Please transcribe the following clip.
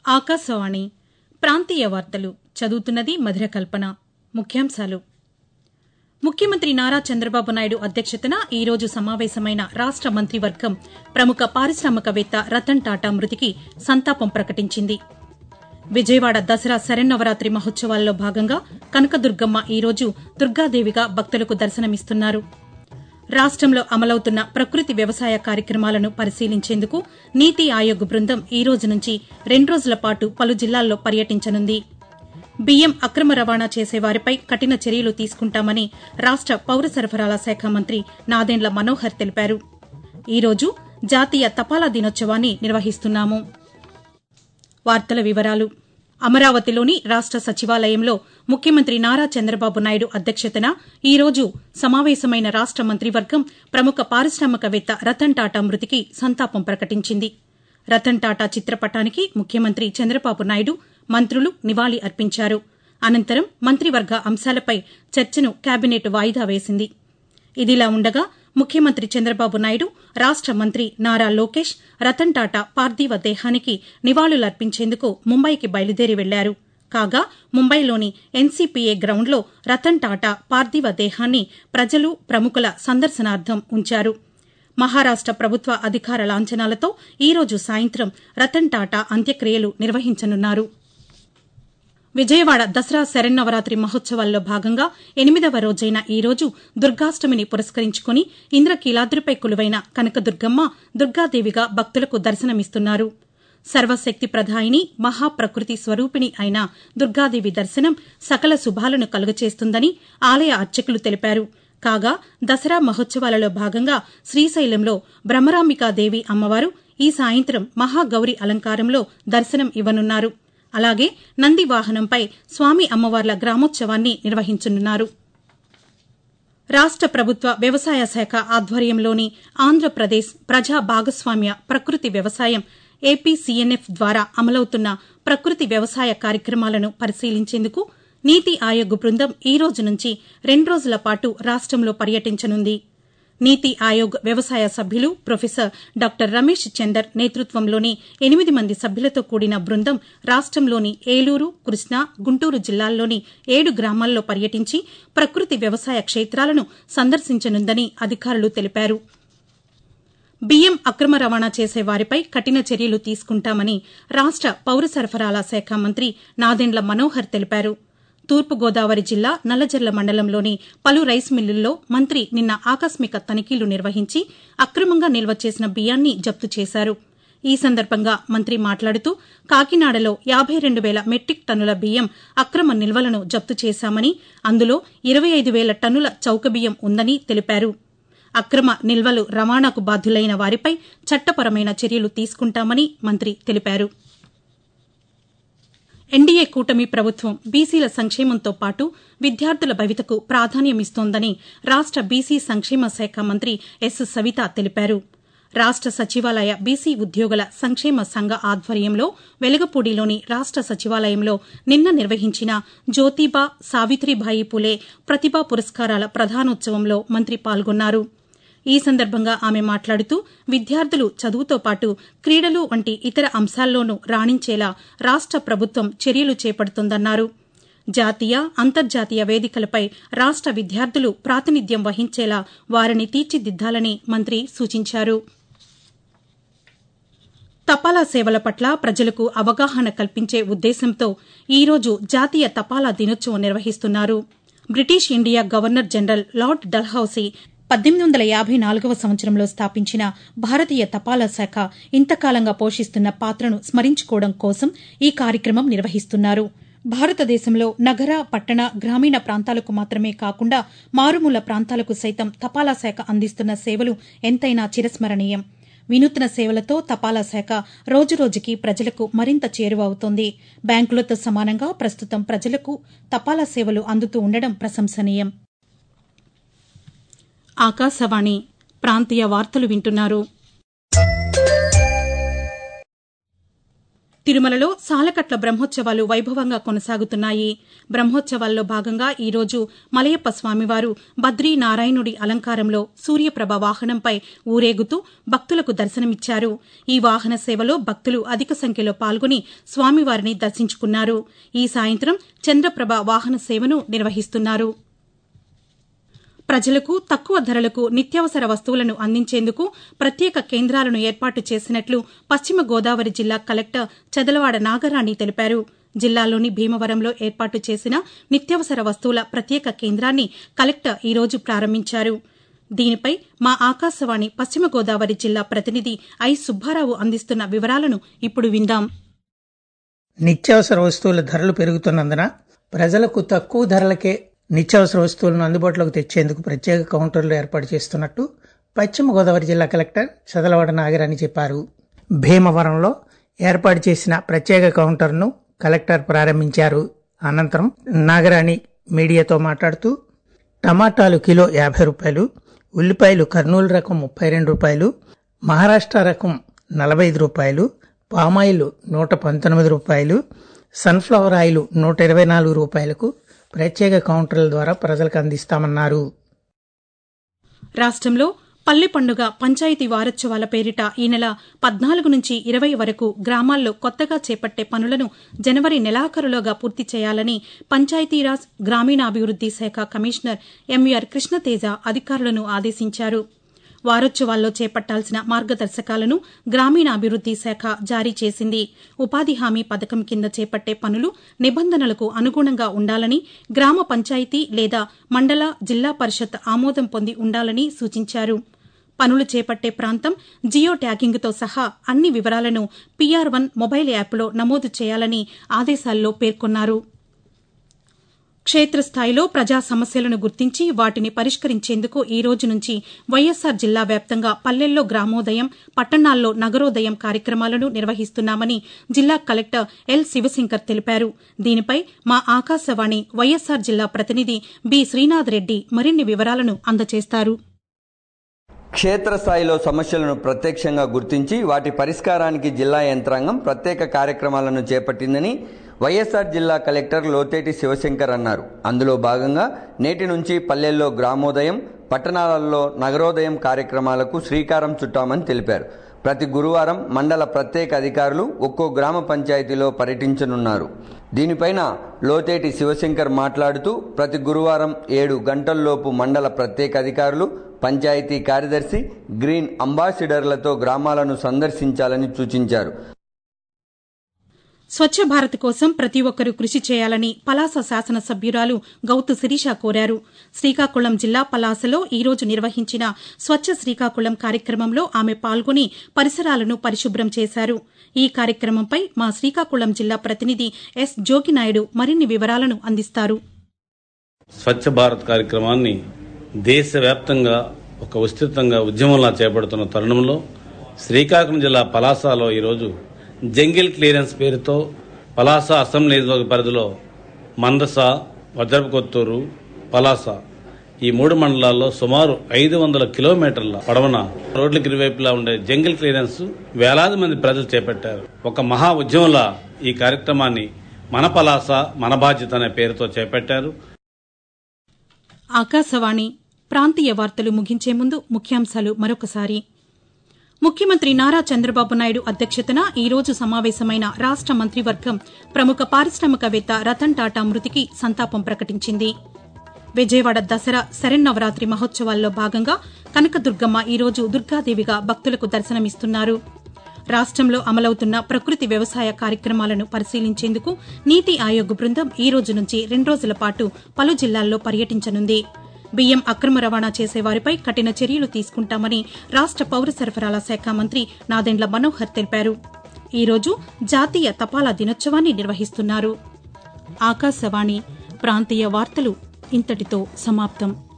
ఆకాశవాణి ప్రాంతీయ వార్తలు చదువుతున్నది మధుర కల్పన ముఖ్యాంశాలు ముఖ్యమంత్రి నారా చంద్రబాబు నాయుడు అధ్యక్షతన ఈ రోజు సమావేశమైన రాష్ట మంత్రివర్గం ప్రముఖ పారిశ్రామికవేత్త రతన్ టాటా మృతికి సంతాపం ప్రకటించింది విజయవాడ దసరా శరన్నవరాత్రి మహోత్సవాల్లో భాగంగా కనకదుర్గమ్మ ఈ రోజు దుర్గాదేవిగా భక్తులకు దర్శనమిస్తున్నారు రాష్టంలో అమలవుతున్న ప్రకృతి వ్యవసాయ కార్యక్రమాలను పరిశీలించేందుకు నీతి ఆయోగ్ బృందం ఈ రోజు నుంచి రెండు రోజుల పాటు పలు జిల్లాల్లో పర్యటించనుంది బియ్యం అక్రమ రవాణా చేసే వారిపై కఠిన చర్యలు తీసుకుంటామని రాష్ట పౌర సరఫరాల శాఖ మంత్రి నాదెండ్ల మనోహర్ తెలిపారు ఈ రోజు జాతీయ తపాలా దినోత్సవాన్ని నిర్వహిస్తున్నాము వార్తల వివరాలు అమరావతిలోని రాష్ట సచివాలయంలో ముఖ్యమంత్రి నారా చంద్రబాబు నాయుడు అధ్యక్షతన ఈ రోజు సమావేశమైన రాష్ట మంత్రివర్గం ప్రముఖ పారిశ్రామికవేత్త రతన్ టాటా మృతికి సంతాపం ప్రకటించింది రతన్ టాటా చిత్రపటానికి ముఖ్యమంత్రి చంద్రబాబు నాయుడు మంత్రులు నివాళి అర్పించారు అనంతరం మంత్రివర్గ అంశాలపై చర్చను కేబినెట్ వాయిదా వేసింది ఇదిలా ఉండగా ముఖ్యమంత్రి చంద్రబాబు నాయుడు రాష్ట మంత్రి నారా లోకేష్ రతన్ టాటా పార్థివ దేహానికి నివాళులర్పించేందుకు ముంబైకి బయలుదేరి వెళ్లారు కాగా ముంబైలోని ఎన్సీపీఏ గ్రౌండ్లో రతన్ టాటా పార్థివ దేహాన్ని ప్రజలు ప్రముఖుల సందర్శనార్థం ఉంచారు మహారాష్ట ప్రభుత్వ అధికార లాంఛనాలతో ఈ రోజు సాయంత్రం రతన్ టాటా అంత్యక్రియలు నిర్వహించనున్నారు విజయవాడ దసరా శరన్నవరాత్రి మహోత్సవాల్లో భాగంగా ఎనిమిదవ రోజైన ఈ రోజు దుర్గాష్టమిని పురస్కరించుకుని ఇంద్రకీలాద్రిపై కొలువైన కనకదుర్గమ్మ దుర్గాదేవిగా భక్తులకు దర్శనమిస్తున్నారు సర్వశక్తి ప్రధాయిని మహాప్రకృతి స్వరూపిణి అయిన దుర్గాదేవి దర్శనం సకల శుభాలను కలుగచేస్తుందని ఆలయ అర్చకులు తెలిపారు కాగా దసరా మహోత్సవాలలో భాగంగా శ్రీశైలంలో బ్రహ్మరాంబికాదేవి అమ్మవారు ఈ సాయంత్రం మహాగౌరి అలంకారంలో దర్శనం ఇవ్వనున్నారు అలాగే నంది వాహనంపై స్వామి అమ్మవార్ల గ్రామోత్సవాన్ని నిర్వహించనున్నారు రాష్ట ప్రభుత్వ వ్యవసాయ శాఖ ఆధ్వర్యంలోని ఆంధ్రప్రదేశ్ ప్రజా భాగస్వామ్య ప్రకృతి వ్యవసాయం ఏపీసీఎన్ఎఫ్ ద్వారా అమలవుతున్న ప్రకృతి వ్యవసాయ కార్యక్రమాలను పరిశీలించేందుకు నీతి ఆయోగ్ బృందం ఈ రోజు నుంచి రెండు రోజుల పాటు రాష్టంలో పర్యటించనుంది నీతి ఆయోగ్ వ్యవసాయ సభ్యులు ప్రొఫెసర్ డాక్టర్ రమేష్ చందర్ నేతృత్వంలోని ఎనిమిది మంది సభ్యులతో కూడిన బృందం రాష్టంలోని ఏలూరు కృష్ణా గుంటూరు జిల్లాల్లోని ఏడు గ్రామాల్లో పర్యటించి ప్రకృతి వ్యవసాయ క్షేత్రాలను సందర్శించనుందని అధికారులు తెలిపారు బియ్యం అక్రమ రవాణా చేసే వారిపై కఠిన చర్యలు తీసుకుంటామని రాష్ట పౌర సరఫరాల శాఖ మంత్రి నాదెండ్ల మనోహర్ తెలిపారు తూర్పుగోదావరి జిల్లా నల్లజర్ల మండలంలోని పలు రైస్ మిల్లుల్లో మంత్రి నిన్న ఆకస్మిక తనిఖీలు నిర్వహించి అక్రమంగా నిల్వ చేసిన బియ్యాన్ని జప్తు చేశారు ఈ సందర్భంగా మంత్రి మాట్లాడుతూ కాకినాడలో యాబై రెండు వేల మెట్రిక్ టన్నుల బియ్యం అక్రమ నిల్వలను జప్తు చేశామని అందులో ఇరవై ఐదు వేల టన్నుల చౌక బియ్యం ఉందని తెలిపారు అక్రమ నిల్వలు రవాణాకు బాధ్యులైన వారిపై చట్టపరమైన చర్యలు తీసుకుంటామని మంత్రి తెలిపారు ఎన్డీఏ కూటమి ప్రభుత్వం బీసీల సంక్షేమంతో పాటు విద్యార్థుల భవితకు ప్రాధాన్యమిస్తోందని రాష్ట బీసీ సంక్షేమ శాఖ మంత్రి ఎస్ సవిత తెలిపారు రాష్ట సచివాలయ బీసీ ఉద్యోగుల సంక్షేమ సంఘ ఆధ్వర్యంలో వెలగపూడిలోని రాష్ట సచివాలయంలో నిన్న నిర్వహించిన జ్యోతిబా సావిత్రిబాయి పులే ప్రతిభా పురస్కారాల ప్రధానోత్సవంలో మంత్రి పాల్గొన్నారు ఈ సందర్భంగా ఆమె మాట్లాడుతూ విద్యార్థులు చదువుతో పాటు క్రీడలు వంటి ఇతర అంశాల్లోనూ రాణించేలా రాష్ట ప్రభుత్వం చర్యలు చేపడుతోందన్నారు జాతీయ అంతర్జాతీయ వేదికలపై రాష్ట విద్యార్థులు ప్రాతినిధ్యం వహించేలా వారిని తీర్చిదిద్దాలని మంత్రి సూచించారు తపాలా సేవల పట్ల ప్రజలకు అవగాహన కల్పించే ఉద్దేశంతో ఈ రోజు జాతీయ తపాలా దినోత్సవం నిర్వహిస్తున్నారు British India governor general lord Dalhousie పద్దెనిమిది వందల యాభై నాలుగవ సంవత్సరంలో స్థాపించిన భారతీయ తపాలా శాఖ ఇంతకాలంగా పోషిస్తున్న పాత్రను స్మరించుకోవడం కోసం ఈ కార్యక్రమం నిర్వహిస్తున్నారు భారతదేశంలో నగర పట్టణ గ్రామీణ ప్రాంతాలకు మాత్రమే కాకుండా మారుమూల ప్రాంతాలకు సైతం తపాలా శాఖ అందిస్తున్న సేవలు ఎంతైనా చిరస్మరణీయం వినూత్న సేవలతో తపాలా శాఖ రోజురోజుకి ప్రజలకు మరింత చేరువ అవుతోంది బ్యాంకులతో సమానంగా ప్రస్తుతం ప్రజలకు తపాలా సేవలు అందుతూ ఉండడం ప్రశంసనీయం ఆకాశవాణి ప్రాంతీయ వార్తలు వింటున్నారు తిరుమలలో సాలకట్ల బ్రహ్మోత్సవాలు వైభవంగా కొనసాగుతున్నాయి బ్రహ్మోత్సవాల్లో భాగంగా ఈరోజు మలయప్ప స్వామివారు బద్రీ నారాయణుడి అలంకారంలో సూర్యప్రభ వాహనంపై ఊరేగుతూ భక్తులకు దర్శనమిచ్చారు ఈ వాహన సేవలో భక్తులు అధిక సంఖ్యలో పాల్గొని స్వామివారిని దర్శించుకున్నారు ఈ సాయంత్రం చంద్రప్రభ వాహన సేవను నిర్వహిస్తున్నారు ప్రజలకు తక్కువ ధరలకు నిత్యావసర వస్తువులను అందించేందుకు ప్రత్యేక కేంద్రాలను ఏర్పాటు చేసినట్లు పశ్చిమ గోదావరి జిల్లా కలెక్టర్ చదలవాడ నాగరాణి తెలిపారు జిల్లాలోని భీమవరంలో ఏర్పాటు చేసిన నిత్యావసర వస్తువుల ప్రత్యేక కేంద్రాన్ని కలెక్టర్ ఈరోజు ప్రారంభించారు దీనిపై మా ఆకాశవాణి పశ్చిమ గోదావరి జిల్లా ప్రతినిధి ఐ సుబ్బారావు అందిస్తున్న వివరాలను ఇప్పుడు విందాం నిత్యావసర వస్తువుల ధరలు పెరుగుతున్నందున ప్రజలకు తక్కువ ధరలకే నిత్యావసర వస్తువులను అందుబాటులోకి తెచ్చేందుకు ప్రత్యేక కౌంటర్లు ఏర్పాటు చేస్తున్నట్టు పశ్చిమ గోదావరి జిల్లా కలెక్టర్ చదలవాడ నాగరాణి చెప్పారు భీమవరంలో ఏర్పాటు చేసిన ప్రత్యేక కౌంటర్ను కలెక్టర్ ప్రారంభించారు అనంతరం నాగరాణి మీడియాతో మాట్లాడుతూ టమాటాలు కిలో యాభై రూపాయలు ఉల్లిపాయలు కర్నూలు రకం ముప్పై రెండు రూపాయలు మహారాష్ట్ర రకం నలభై ఐదు రూపాయలు పామాయిల్ నూట పంతొమ్మిది రూపాయలు సన్ఫ్లవర్ ఆయిల్ నూట ఇరవై నాలుగు రూపాయలకు ప్రత్యేక కౌంటర్ల ద్వారా ప్రజలకు అందిస్తామన్నారు రాష్ట్రంలో పల్లె పండుగ పంచాయతీ వారోత్సవాల పేరిట ఈ నెల పద్నాలుగు నుంచి ఇరవై వరకు గ్రామాల్లో కొత్తగా చేపట్టే పనులను జనవరి నెలాఖరులోగా పూర్తి చేయాలని పంచాయతీరాజ్ గ్రామీణాభివృద్ది శాఖ కమిషనర్ ఎంవీఆర్ కృష్ణతేజ అధికారులను ఆదేశించారు వారోత్సవాల్లో చేపట్టాల్సిన మార్గదర్శకాలను గ్రామీణాభివృద్ది శాఖ జారీ చేసింది ఉపాధి హామీ పథకం కింద చేపట్టే పనులు నిబంధనలకు అనుగుణంగా ఉండాలని గ్రామ పంచాయతీ లేదా మండల జిల్లా పరిషత్ ఆమోదం పొంది ఉండాలని సూచించారు పనులు చేపట్టే ప్రాంతం జియో ట్యాగింగ్తో సహా అన్ని వివరాలను పీఆర్ వన్ మొబైల్ యాప్లో నమోదు చేయాలని ఆదేశాల్లో పేర్కొన్నారు క్షేత్రస్థాయిలో ప్రజా సమస్యలను గుర్తించి వాటిని పరిష్కరించేందుకు ఈ రోజు నుంచి వైఎస్సార్ జిల్లా వ్యాప్తంగా పల్లెల్లో గ్రామోదయం పట్టణాల్లో నగరోదయం కార్యక్రమాలను నిర్వహిస్తున్నామని జిల్లా కలెక్టర్ ఎల్ శివశంకర్ తెలిపారు దీనిపై మా ఆకాశవాణి వైఎస్సార్ జిల్లా ప్రతినిధి బి శ్రీనాథ్ రెడ్డి మరిన్ని వివరాలను అందజేస్తారు క్షేత్రస్థాయిలో సమస్యలను ప్రత్యక్షంగా గుర్తించి వాటి పరిష్కారానికి జిల్లా యంత్రాంగం ప్రత్యేక కార్యక్రమాలను చేపట్టిందని వైఎస్ఆర్ జిల్లా కలెక్టర్ లోతేటి శివశంకర్ అన్నారు అందులో భాగంగా నేటి నుంచి పల్లెల్లో గ్రామోదయం పట్టణాలలో నగరోదయం కార్యక్రమాలకు శ్రీకారం చుట్టామని తెలిపారు ప్రతి గురువారం మండల ప్రత్యేక అధికారులు ఒక్కో గ్రామ పంచాయతీలో పర్యటించనున్నారు దీనిపైన లోతేటి శివశంకర్ మాట్లాడుతూ ప్రతి గురువారం ఏడు గంటల్లోపు మండల ప్రత్యేక అధికారులు పంచాయతీ కార్యదర్శి గ్రీన్ అంబాసిడర్లతో గ్రామాలను సందర్శించాలని సూచించారు స్వచ్ఛ భారత్ కోసం ప్రతి ఒక్కరూ కృషి చేయాలని పలాస శాసనసభ్యురాలు గౌతు శిరీష కోరారు శ్రీకాకుళం జిల్లా పలాసలో ఈ రోజు నిర్వహించిన స్వచ్ఛ శ్రీకాకుళం కార్యక్రమంలో ఆమె పాల్గొని పరిసరాలను పరిశుభ్రం చేశారు ఈ కార్యక్రమంపై మా శ్రీకాకుళం జిల్లా ప్రతినిధి ఎస్ జోగినాయుడు మరిన్ని వివరాలను అందిస్తారు స్వచ్ఛ భారత్ కార్యక్రమాన్ని దేశవ్యాప్తంగా ఒక విస్తృతంగా ఉద్యమంలా చేపడుతున్న తరుణంలో శ్రీకాకుళం జిల్లా పలాసలో ఈరోజు జంగిల్ క్లియరెన్స్ పేరుతో పలాస అసెంబ్లీ నియోజకవర్గ పరిధిలో మందస వజ్రపు కొత్తూరు పలాస ఈ మూడు మండలాల్లో సుమారు ఐదు వందల కిలోమీటర్ల పొడవున రోడ్లకు ఇరువైపులా ఉండే జంగిల్ క్లియరెన్స్ వేలాది మంది ప్రజలు చేపట్టారు ఒక మహా ఉద్యమంలా ఈ కార్యక్రమాన్ని మన పలాస మన బాధ్యత అనే పేరుతో చేపట్టారు ఆకాశవాణి ప్రాంతీయ వార్తలు ముగించే ముందు ముఖ్యాంశాలు మరొకసారి ముఖ్యమంత్రి నారా చంద్రబాబు నాయుడు అధ్యక్షతన ఈ రోజు సమావేశమైన రాష్ట మంత్రివర్గం ప్రముఖ పారిశ్రామికవేత్త రతన్ టాటా మృతికి సంతాపం ప్రకటించింది విజయవాడ దసరా శరన్నవరాత్రి మహోత్సవాల్లో భాగంగా కనకదుర్గమ్మ ఈ రోజు దుర్గాదేవిగా భక్తులకు దర్శనమిస్తున్నారు రాష్టంలో అమలవుతున్న ప్రకృతి వ్యవసాయ కార్యక్రమాలను పరిశీలించేందుకు నీతి ఆయోగ్ బృందం ఈ రోజు నుంచి రెండు రోజుల పాటు పలు జిల్లాల్లో పర్యటించనుంది బియ్యం అక్రమ రవాణా చేసేవారిపై కఠిన చర్యలు తీసుకుంటామని రాష్ట పౌర సరఫరాల శాఖ మంత్రి నాదెండ్ల మనోహర్ తెలిపారు ఈ రోజు జాతీయ తపాలా దినోత్సవాన్ని నిర్వహిస్తున్నారు ఆకాశవాణి ప్రాంతీయ వార్తలు ఇంతటితో సమాప్తం